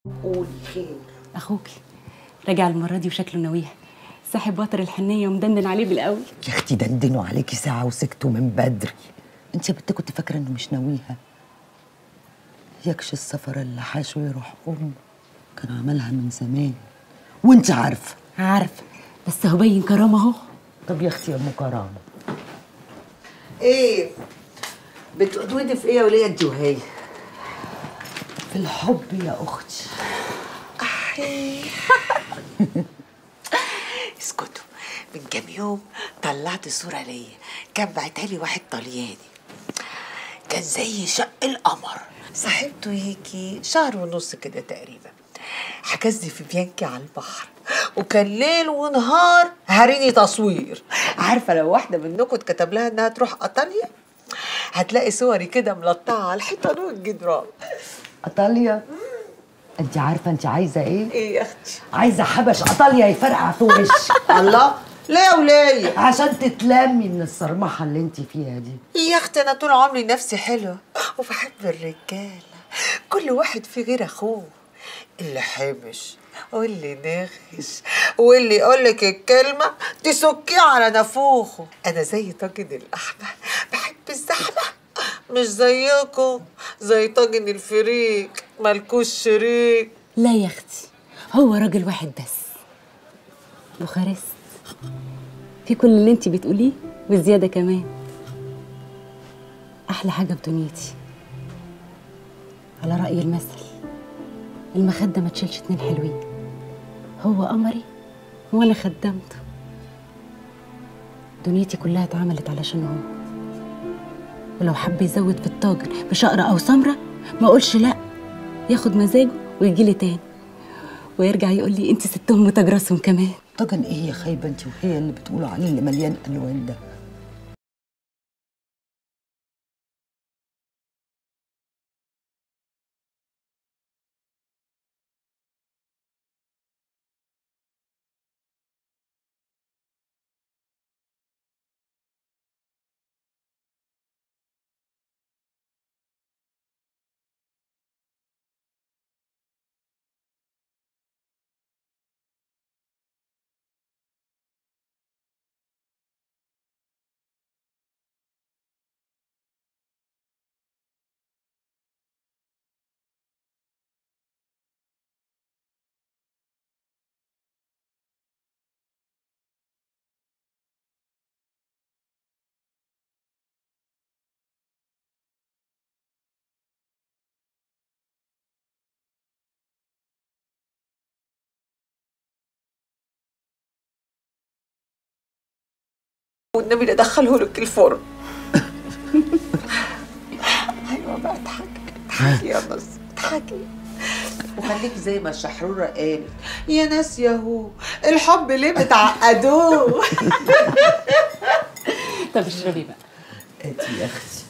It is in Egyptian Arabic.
قولي خير اخوك رجع المره دي وشكله ناويها ساحب وتر الحنيه ومدندن عليه بالاول يا اختي دندنوا عليكي ساعة وسكتوا من بدري انت يا بنت كنت فاكرة انه مش ناويها يكش السفر اللي حاشه يروح أم كان عملها من زمان وانت عارفة عارفه بس هو باين كرامه اهو طب يا اختي يا ام كرامة ايه بتقودي في ايه يا وليه انت وهي في الحب يا اختي اسكتوا من كام يوم طلعت صورة ليا كان بعتها لي واحد طلياني كان زي شق القمر صاحبته يجي شهر ونص كده تقريبا حجز لي في بيانكي على البحر وكان ليل ونهار هاريني تصوير عارفه لو واحده منكم اتكتب لها انها تروح ايطاليا هتلاقي صوري كده ملطعه على الحيطان والجدران ايطاليا انت عارفة انت عايزة ايه؟ ايه يا اختي عايزة حبش ايطاليا يفرقع في وشك الله ليه يا وليه عشان تتلمي من الصرمحة اللي انت فيها دي يا اختي انا طول عمري نفسي حلوه وبحب الرجاله كل واحد في غير اخوه اللي حبش واللي نغش واللي يقولك الكلمة تسكيه على نافوخه أنا زي طاجن اللحمة بحب الزحمة مش زيكم زي طاجن الفريك مالكوش شريك لا يا اختي هو راجل واحد بس بوخارست في كل اللي انت بتقوليه وزياده كمان احلى حاجه في دنيتي على راي المثل المخده ما تشيلش اتنين حلوين هو قمري وانا خدمته دنيتي كلها اتعملت علشان هو ولو حب يزود في الطاجن بشقرة أو سمرة ما أقولش لأ ياخد مزاجه ويجي لي تاني ويرجع يقول لي أنت ستهم وتاج راسهم كمان طاجن ايه يا خايبة انت وهي اللي بتقولوا عليه اللي مليان الوان ده والنبي ندخله لك الفرن ايوه بقى اضحكي اضحكي يا نص اضحكي وخليك زي ما الشحرورة قالت يا ناس ياهو الحب ليه بتعقدوه طب اشربي بقى هاتي يا اختي